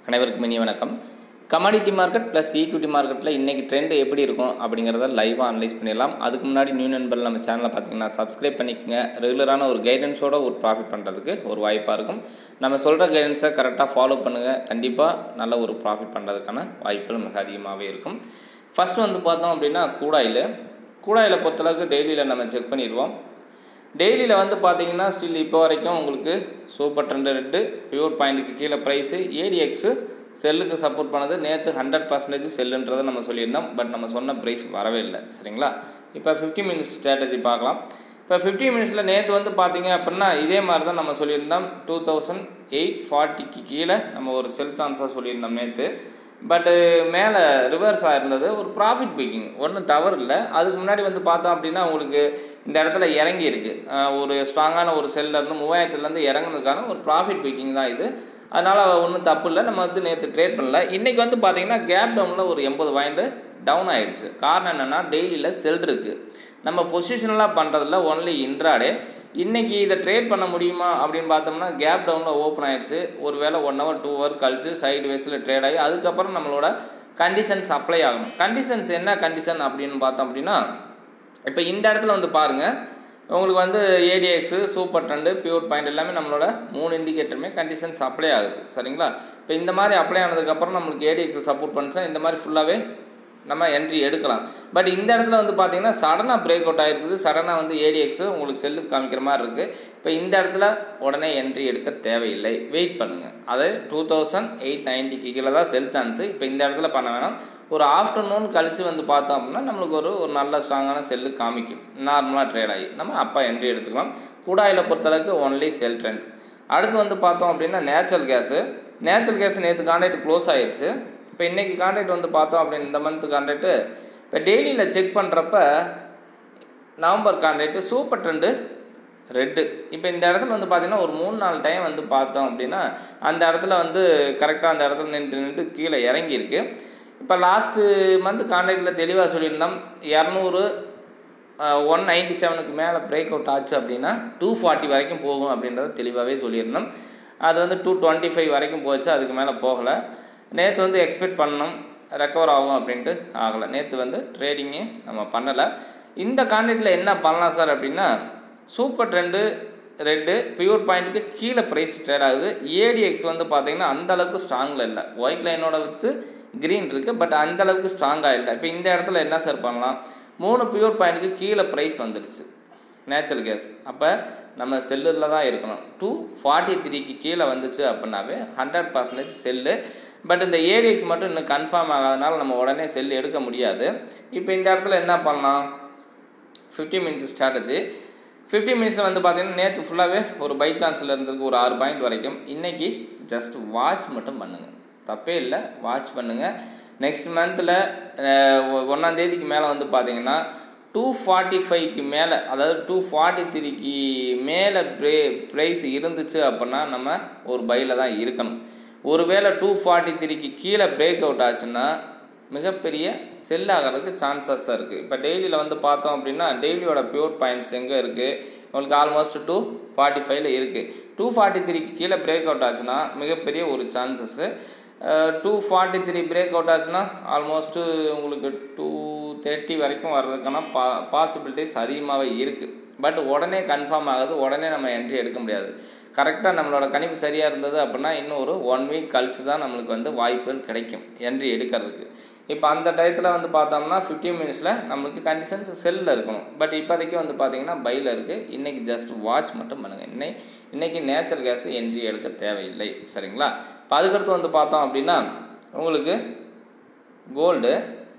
அனைவருக்கும் இனிய வணக்கம் கமாடிட்டி மார்க்கெட் ப்ளஸ் ஈக்விட்டி மார்க்கெட்டில் இன்றைக்கி ட்ரெண்டு எப்படி இருக்கும் அப்படிங்கிறத லைவாக அனலைஸ் பண்ணிடலாம் அதுக்கு முன்னாடி நியூ நண்பர் நம்ம சேனலை பார்த்தீங்கன்னா சப்ஸ்கிரைப் பண்ணிக்கோங்க ரெகுலரான ஒரு கைடன்ஸோட ஒரு ப்ராஃபிட் பண்ணுறதுக்கு ஒரு வாய்ப்பாக இருக்கும் நம்ம சொல்கிற கைடன்ஸை கரெக்டாக ஃபாலோ பண்ணுங்கள் கண்டிப்பாக நல்ல ஒரு ப்ராஃபிட் பண்ணுறதுக்கான வாய்ப்புகள் மிக அதிகமாகவே இருக்கும் ஃபஸ்ட்டு வந்து பார்த்தோம் அப்படின்னா கூடாயில் கூடாயில் பொறுத்தளவுக்கு டெய்லியில் நம்ம செக் பண்ணிடுவோம் டெய்லியில் வந்து பார்த்தீங்கன்னா ஸ்டில் இப்போ வரைக்கும் உங்களுக்கு சூப்பர் ட்ரெண்டு ரெட்டு பியூர் பாயிண்ட்டுக்கு கீழே ப்ரைஸு ஏடிஎக்ஸு செல்லுக்கு சப்போர்ட் பண்ணது நேற்று ஹண்ட்ரட் பர்சன்டேஜ் செல்லுன்றதை நம்ம சொல்லியிருந்தோம் பட் நம்ம சொன்ன ப்ரைஸ் வரவே இல்லை சரிங்களா இப்போ ஃபிஃப்டி மினிட்ஸ் ஸ்ட்ராட்டஜி பார்க்கலாம் இப்போ ஃபிஃப்டி மினிட்ஸில் நேற்று வந்து பார்த்தீங்க அப்படின்னா இதே மாதிரி தான் நம்ம சொல்லியிருந்தோம் டூ தௌசண்ட் எயிட் ஃபார்ட்டிக்கு கீழே நம்ம ஒரு செல் சான்ஸாக சொல்லியிருந்தோம் நேற்று பட்டு மேலே ரிவர்ஸ் ஆயிருந்தது ஒரு ப்ராஃபிட் பிக்கிங் ஒன்றும் தவறு இல்லை அதுக்கு முன்னாடி வந்து பார்த்தோம் அப்படின்னா உங்களுக்கு இந்த இடத்துல இறங்கி இருக்குது ஒரு ஸ்ட்ராங்கான ஒரு செல்லேருந்து மூவாயிரத்துலேருந்து இறங்குனதுக்கான ஒரு ப்ராஃபிட் பிக்கிங் தான் இது அதனால் ஒன்றும் தப்பு இல்லை நம்ம வந்து நேற்று ட்ரேட் பண்ணல இன்றைக்கி வந்து பார்த்திங்கன்னா கேப் டவுனில் ஒரு எண்பது பாயிண்ட்டு டவுன் ஆகிடுச்சு காரணம் என்னென்னா டெய்லியில் செல் இருக்குது நம்ம பொசிஷனலாக பண்ணுறதில்ல ஒன்லி இன்ட்ராடே இன்றைக்கி இதை ட்ரேட் பண்ண முடியுமா அப்படின்னு பார்த்தோம்னா கேப் டவுனில் ஓப்பன் ஆகிடுச்சு ஒரு வேளை ஒன் ஹவர் டூ ஹவர் கழிச்சு சைடு வேஸில் ட்ரேட் ஆகி அதுக்கப்புறம் நம்மளோட கண்டிஷன்ஸ் அப்ளை ஆகணும் கண்டிஷன்ஸ் என்ன கண்டிஷன் அப்படின்னு பார்த்தோம் அப்படின்னா இப்போ இந்த இடத்துல வந்து பாருங்கள் உங்களுக்கு வந்து ADX super trend pure point எல்லாமே நம்மளோட மூணு இண்டிகேட்டருமே கண்டிஷன்ஸ் அப்ளை ஆகுது சரிங்களா இப்போ இந்த மாதிரி அப்ளை ஆனதுக்கப்புறம் நம்மளுக்கு ஏடிஎக்ஸை சப்போர்ட் பண்ணுச்சா இந்த மாதிரி ஃபுல்லாகவே நம்ம என்ட்ரி எடுக்கலாம் பட் இந்த இடத்துல வந்து பார்த்தீங்கன்னா சடனாக பிரேக் அவுட் ஆகிருக்குது சடனாக வந்து ஏடிஎக்ஸ் உங்களுக்கு செல்லுக்கு காமிக்கிற மாதிரி இருக்குது இப்போ இந்த இடத்துல உடனே என்ட்ரி எடுக்க தேவையில்லை வெயிட் பண்ணுங்கள் அது டூ தௌசண்ட் எயிட் நைன்ட்டிக்கு கீழே தான் செல் சான்ஸு இப்போ இந்த இடத்துல பண்ண வேணாம் ஒரு ஆஃப்டர்நூன் கழித்து வந்து பார்த்தோம் அப்படின்னா நம்மளுக்கு ஒரு ஒரு நல்ல ஸ்ட்ராங்கான செல்லு காமிக்கும் நார்மலாக ட்ரேட் ஆகி நம்ம அப்போ என்ட்ரி எடுத்துக்கலாம் கூடாயில் பொறுத்தளவுக்கு ஒன்லி செல் ட்ரெண்ட் அடுத்து வந்து பார்த்தோம் அப்படின்னா நேச்சுரல் கேஸு நேச்சுரல் கேஸ் நேற்று கான்ட்ராக்ட் க்ளோஸ் ஆயிடுச்சு இப்போ இன்றைக்கி கான்ட்ராக்ட் வந்து பார்த்தோம் அப்படின்னு இந்த மந்த் கான்ட்ராக்ட்டு இப்போ டெய்லியில் செக் பண்ணுறப்ப நவம்பர் கான்ட்ராக்ட்டு சூப்பர் ட்ரெண்டு ரெட்டு இப்போ இந்த இடத்துல வந்து பார்த்திங்கன்னா ஒரு மூணு நாலு டைம் வந்து பார்த்தோம் அப்படின்னா அந்த இடத்துல வந்து கரெக்டாக அந்த இடத்துல நின்று நின்று கீழே இறங்கியிருக்கு இப்போ லாஸ்ட்டு மந்த் கான்ட்ராக்டில் தெளிவாக சொல்லியிருந்தோம் இரநூறு ஒன் நைன்ட்டி செவனுக்கு மேலே பிரேக் அவுட் ஆச்சு அப்படின்னா டூ ஃபார்ட்டி வரைக்கும் போகும் அப்படின்றத தெளிவாகவே சொல்லியிருந்தோம் அது வந்து டூ டுவெண்ட்டி ஃபைவ் வரைக்கும் போச்சு அதுக்கு மேலே போகலை நேற்று வந்து எக்ஸ்பெக்ட் பண்ணோம் ரெக்கவர் ஆகும் அப்படின்ட்டு ஆகலை நேற்று வந்து ட்ரேடிங்கே நம்ம பண்ணலை இந்த கான்ட்ராக்டில் என்ன பண்ணலாம் சார் அப்படின்னா சூப்பர் ட்ரெண்டு ரெட்டு பியூர் பாயிண்ட்டுக்கு கீழே ப்ரைஸ் ட்ரேட் ஆகுது ஏடிஎக்ஸ் வந்து பார்த்திங்கன்னா அந்தளவுக்கு ஸ்ட்ராங்கில் இல்லை ஒயிட் லைனோட வித்து க்ரீன் இருக்குது பட் அந்தளவுக்கு ஸ்ட்ராங்காக இல்லை இப்போ இந்த இடத்துல என்ன சார் பண்ணலாம் மூணு பியூர் பாயிண்ட்டுக்கு கீழே ப்ரைஸ் வந்துடுச்சு நேச்சுரல் கேஸ் அப்போ நம்ம செல்லில் தான் இருக்கணும் டூ ஃபார்ட்டி த்ரீக்கு கீழே வந்துச்சு அப்படின்னாவே ஹண்ட்ரட் பர்சன்டேஜ் செல்லு பட் இந்த ஏடிஎக்ஸ் மட்டும் இன்னும் கன்ஃபார்ம் ஆகாதனால நம்ம உடனே செல் எடுக்க முடியாது இப்போ இந்த இடத்துல என்ன பண்ணலாம் ஃபிஃப்டி மினிட்ஸ் ஸ்ட்ராட்டஜி ஃபிஃப்டி மினிட்ஸில் வந்து பார்த்திங்கன்னா நேற்று ஃபுல்லாகவே ஒரு பை சான்ஸில் இருந்திருக்கு ஒரு ஆறு பாயிண்ட் வரைக்கும் இன்றைக்கி ஜஸ்ட் வாட்ச் மட்டும் பண்ணுங்கள் தப்பே இல்லை வாட்ச் பண்ணுங்கள் நெக்ஸ்ட் மந்தில் ஒன்றாந்தேதிக்கு மேலே வந்து பார்த்திங்கன்னா டூ ஃபார்ட்டி ஃபைவ்க்கு மேலே அதாவது டூ ஃபார்ட்டி த்ரீக்கு மேலே ப்ரே ப்ரைஸ் இருந்துச்சு அப்படின்னா நம்ம ஒரு பையில் தான் இருக்கணும் ஒருவேளை டூ ஃபார்ட்டி த்ரீக்கு கீழே பிரேக் அவுட் ஆச்சுன்னா மிகப்பெரிய செல் ஆகிறதுக்கு சான்சஸ் இருக்குது இப்போ டெய்லியில் வந்து பார்த்தோம் அப்படின்னா டெய்லியோட பியூர் பாயிண்ட்ஸ் எங்கே இருக்குது உங்களுக்கு ஆல்மோஸ்ட் டூ ஃபார்ட்டி ஃபைவ்ல இருக்குது டூ ஃபார்ட்டி த்ரீக்கு கீழே பிரேக் அவுட் ஆச்சுன்னா மிகப்பெரிய ஒரு சான்சஸ்ஸு two forty three break out ஆச்சுன்னா ஆல்மோஸ்ட்டு உங்களுக்கு டூ தேர்ட்டி வரைக்கும் வர்றதுக்கான பா பாசிபிலிட்டிஸ் அதிகமாகவே இருக்குது பட் உடனே கன்ஃபார்ம் ஆகுது உடனே நம்ம என்ட்ரி எடுக்க முடியாது கரெக்டாக நம்மளோட கணிப்பு சரியாக இருந்தது அப்படின்னா இன்னும் ஒரு ஒன் வீக் கழிச்சு தான் நம்மளுக்கு வந்து வாய்ப்புகள் கிடைக்கும் என்ட்ரி எடுக்கிறதுக்கு இப்போ அந்த டயத்தில் வந்து பார்த்தோம்னா ஃபிஃப்டீன் மினிட்ஸில் நம்மளுக்கு கண்டிஷன்ஸ் செல்லில் இருக்கணும் பட் இப்போதைக்கு வந்து பார்த்தீங்கன்னா பையில் இருக்குது இன்றைக்கி ஜஸ்ட் வாட்ச் மட்டும் பண்ணுங்கள் இன்னை இன்றைக்கி நேச்சுரல் கேஸ் என்ட்ரி எடுக்க தேவையில்லை சரிங்களா இப்போ அதுக்கடுத்து வந்து பார்த்தோம் அப்படின்னா உங்களுக்கு கோல்டு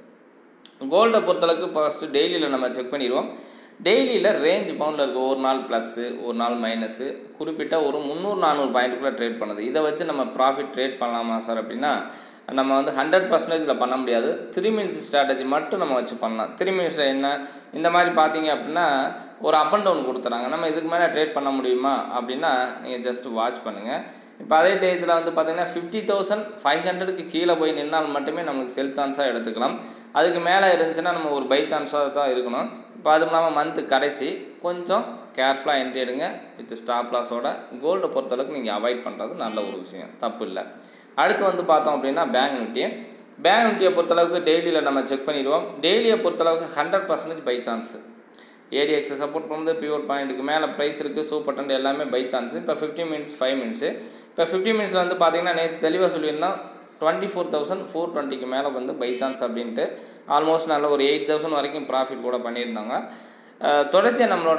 கோல்டை பொறுத்தளவுக்கு ஃபஸ்ட்டு டெய்லியில் நம்ம செக் பண்ணிடுவோம் டெய்லியில் ரேஞ்ச் பவுண்டில் இருக்குது ஒரு நாள் ப்ளஸ்ஸு ஒரு நாள் மைனஸு குறிப்பிட்ட ஒரு முந்நூறு நானூறு பாயிண்ட்டுக்குள்ளே ட்ரேட் பண்ணுது இதை வச்சு நம்ம ப்ராஃபிட் ட்ரேட் பண்ணலாமா சார் அப்படின்னா நம்ம வந்து ஹண்ட்ரட் பர்சன்டேஜில் பண்ண முடியாது த்ரீ மினிட்ஸ் ஸ்ட்ராட்டஜி மட்டும் நம்ம வச்சு பண்ணலாம் த்ரீ மினிட்ஸில் என்ன இந்த மாதிரி பார்த்தீங்க அப்படின்னா ஒரு அப் அண்ட் டவுன் கொடுத்துறாங்க நம்ம இதுக்கு மேலே ட்ரேட் பண்ண முடியுமா அப்படின்னா நீங்கள் ஜஸ்ட் வாட்ச் பண்ணுங்கள் இப்போ அதே டேத்தில் வந்து பார்த்தீங்கன்னா ஃபிஃப்டி தௌசண்ட் ஃபைவ் ஹண்ட்ரடுக்கு கீழே போய் நின்னால் மட்டுமே நம்மளுக்கு செல் சான்ஸாக எடுத்துக்கலாம் அதுக்கு மேலே இருந்துச்சுன்னா நம்ம ஒரு பை சான்ஸாக தான் இருக்கணும் இப்போ அதுவும் இல்லாமல் மந்த்து கடைசி கொஞ்சம் கேர்ஃபுல்லாக என்ட்ரி எடுங்க வித் ஸ்டாப் லாஸோட கோல்டை பொறுத்தளவுக்கு நீங்கள் அவாய்ட் பண்ணுறது நல்ல ஒரு விஷயம் தப்பு இல்லை அடுத்து வந்து பார்த்தோம் அப்படின்னா பேங்க் நிஃப்டி பேங்க் நிஃப்டியை பொறுத்தளவுக்கு டெய்லியில் நம்ம செக் பண்ணிடுவோம் டெய்லியை பொறுத்தளவுக்கு ஹண்ட்ரட் பர்சன்டேஜ் பை சான்ஸு ஏடிஎக்ஸை சப்போர்ட் பண்ணுறது பியூர் பாயிண்ட்டுக்கு மேலே ப்ரைஸ் இருக்குது சூப்பர் டென்ட் எல்லாமே பை சான்ஸ் இப்போ ஃபிஃப்டி மினிட்ஸ் ஃபைவ் மினிட்ஸு இப்போ ஃபிஃப்டி மினிட்ஸ் வந்து பார்த்தீங்கன்னா நேற்று தெளிவாக சொல்லியிருந்தோம் டுவெண்ட்டி ஃபோர் தௌசண்ட் ஃபோர் டுவெண்ட்டிக்கு மேலே வந்து பை சான்ஸ் அப்படின்ட்டு ஆல்மோஸ்ட் நல்ல ஒரு எயிட் தௌசண்ட் வரைக்கும் ப்ராஃபிட் கூட பண்ணியிருந்தாங்க தொடர்ச்சியாக நம்மளோட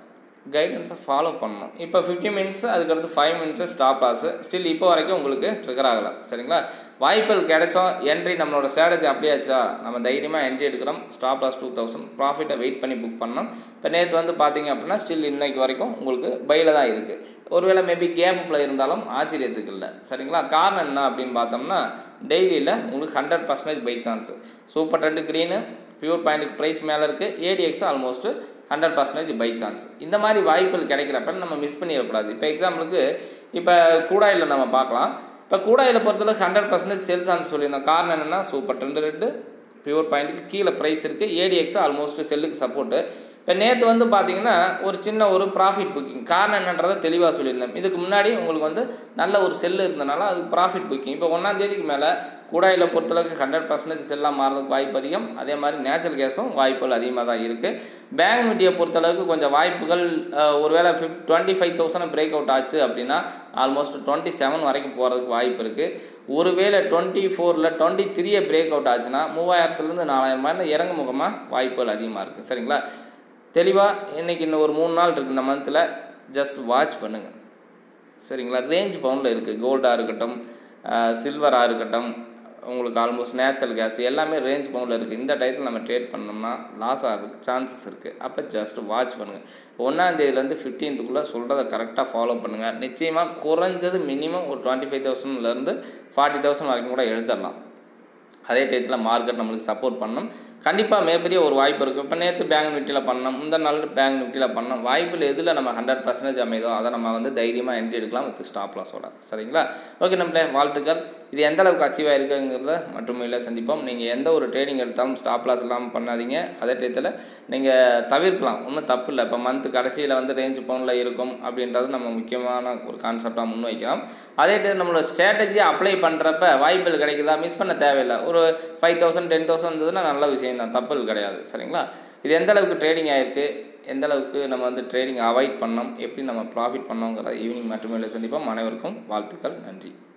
கைடன்ஸை ஃபாலோ பண்ணணும் இப்போ ஃபிஃப்டி மினிட்ஸ் அதுக்கடுத்து ஃபைவ் மினிட்ஸு ஸ்டாப் லாஸு ஸ்டில் இப்போ வரைக்கும் உங்களுக்கு ட்ரிகர் ஆகலை சரிங்களா வாய்ப்புகள் கிடைச்சோம் என்ட்ரி நம்மளோட ஸ்ட்ராட்டஜி அப்படியாச்சா நம்ம தைரியமாக என்ட்ரி எடுக்கிறோம் ஸ்டாப் லாஸ் டூ தௌசண்ட் ப்ராஃபிட்டை வெயிட் பண்ணி புக் பண்ணோம் இப்போ நேற்று வந்து பார்த்தீங்க அப்படின்னா ஸ்டில் இன்னைக்கு வரைக்கும் உங்களுக்கு பையில் தான் இருக்குது ஒருவேளை மேபி கேப்புக்குள்ளே இருந்தாலும் ஆச்சரியத்துக்கு இல்லை சரிங்களா காரணம் என்ன அப்படின்னு பார்த்தோம்னா டெய்லியில் உங்களுக்கு hundred percentage buy chance super trend க்ரீனு பியூர் பாயிண்ட்டுக்கு ப்ரைஸ் மேலே இருக்குது ADX almost hundred percentage buy chance இந்த மாதிரி வாய்ப்புகள் கிடைக்கிறப்ப நம்ம மிஸ் பண்ணிடக்கூடாது இப்போ எக்ஸாம்பிளுக்கு இப்போ கூடாயில் நம்ம பார்க்கலாம் இப்போ கூடாயில் பொறுத்தளவுக்கு ஹண்ட்ரட் பர்சன்டேஜ் சேல் சான்ஸ் சொல்லியிருந்தோம் காரணம் என்னென்னா சூப்பர் ரெண்டு ரெண்டு பியூர் பாயிண்ட்டுக்கு கீழே ப்ரைஸ் இருக்குது ஏடிஎக்ஸ் ஆல்மோஸ்ட் செல்லுக்கு சப்போர்ட்டு இப்போ நேற்று வந்து பார்த்தீங்கன்னா ஒரு சின்ன ஒரு ப்ராஃபிட் புக்கிங் காரணம் என்னன்றதை தெளிவாக சொல்லியிருந்தேன் இதுக்கு முன்னாடி உங்களுக்கு வந்து நல்ல ஒரு செல்லு இருந்தனால அது ப்ராஃபிட் புக்கிங் இப்போ ஒன்றாம் தேதிக்கு மேலே கூடாயில் பொறுத்தளவுக்கு ஹண்ட்ரட் பர்சன்டேஜ் செல்லாக மாறதுக்கு வாய்ப்பு அதிகம் அதே மாதிரி நேச்சுரல் கேஸும் வாய்ப்புகள் அதிகமாக தான் இருக்குது பேங்க் நிஃப்டியை பொறுத்தளவுக்கு கொஞ்சம் வாய்ப்புகள் ஒருவேளை fifty twenty five thousand break out ஆச்சு அப்படின்னா ஆல்மோஸ்ட் டுவெண்ட்டி செவன் வரைக்கும் போகிறதுக்கு வாய்ப்பு இருக்குது ஒருவேளை டுவெண்ட்டி ஃபோரில் டுவெண்ட்டி த்ரீயை பிரேக் அவுட் ஆச்சுன்னா மூவாயிரத்துலேருந்து நாலாயிரம் மாதிரி இறங்கு முகமாக வாய்ப்புகள் அதிகமாக இருக்குது சரிங்களா தெளிவாக இன்றைக்கி இன்னும் ஒரு மூணு நாள் இருக்குது இந்த மந்தில் ஜஸ்ட் வாட்ச் பண்ணுங்கள் சரிங்களா ரேஞ்ச் பவுண்டில் இருக்குது கோல்டாக இருக்கட்டும் சில்வராக இருக்கட்டும் உங்களுக்கு ஆல்மோஸ்ட் நேச்சுரல் கேஸ் எல்லாமே ரேஞ்ச் பவுண்டில் இருக்குது இந்த டயத்தில் நம்ம ட்ரேட் பண்ணோம்னா லாஸ் ஆகிறதுக்கு சான்சஸ் இருக்குது அப்போ ஜஸ்ட் வாட்ச் பண்ணுங்கள் ஒன்றாந்தேதியிலேருந்து ஃபிஃப்டீன்த்துக்குள்ளே சொல்கிறத கரெக்டாக ஃபாலோ பண்ணுங்கள் நிச்சயமாக குறைஞ்சது மினிமம் ஒரு டுவெண்ட்டி ஃபைவ் தௌசண்ட்லேருந்து ஃபார்ட்டி தௌசண்ட் வரைக்கும் கூட எடுத்துடலாம் அதே டயத்தில் மார்க்கெட் நம்மளுக்கு சப்போர்ட் பண்ணணும் கண்டிப்பாக மிகப்பெரிய ஒரு வாய்ப்பு இருக்குது இப்போ நேற்று பேங்க் நிஃப்டியில் பண்ணோம் இந்த நாள் பேங்க் நிஃப்டியில் பண்ணோம் வாய்ப்பில் எதில் நம்ம ஹண்ட்ரட் பர்சன்டேஜ் அமைதோ அதை நம்ம வந்து தைரியமாக என்ட்ரி எடுக்கலாம் வித் ஸ்டாப் லாஸோட சரிங்களா ஓகே நம்மளே வாழ்த்துக்கள் இது எந்த அளவுக்கு அச்சீவ் ஆயிருக்குங்கிறத மட்டும் இல்லை சந்திப்போம் நீங்கள் எந்த ஒரு ட்ரேடிங் எடுத்தாலும் ஸ்டாப் லாஸ் இல்லாமல் பண்ணாதீங்க அதே டயத்தில் நீங்கள் தவிர்க்கலாம் ஒன்றும் தப்பு இல்லை இப்போ மந்த் கடைசியில் வந்து ரேஞ்ச் பவுனில் இருக்கும் அப்படின்றது நம்ம முக்கியமான ஒரு கான்செப்டாக முன்வைக்கலாம் அதே டைம் நம்மளோட ஸ்ட்ராட்டஜியை அப்ளை பண்ணுறப்ப வாய்ப்புகள் கிடைக்குதா மிஸ் பண்ண தேவையில்லை ஒரு ஃபைவ் தௌசண்ட் டென் தௌசண்ட் இருந்ததுன்னா நல்ல விஷயம் தான் தப்புகள் கிடையாது சரிங்களா இது எந்த அளவுக்கு ட்ரேடிங் ஆகிருக்கு எந்த அளவுக்கு நம்ம வந்து ட்ரேடிங் அவாய்ட் பண்ணோம் எப்படி நம்ம ப்ராஃபிட் பண்ணோங்கிறத ஈவினிங் மட்டுமே சந்திப்போம் அனைவருக்கும் வாழ்த்துக்கள் நன்றி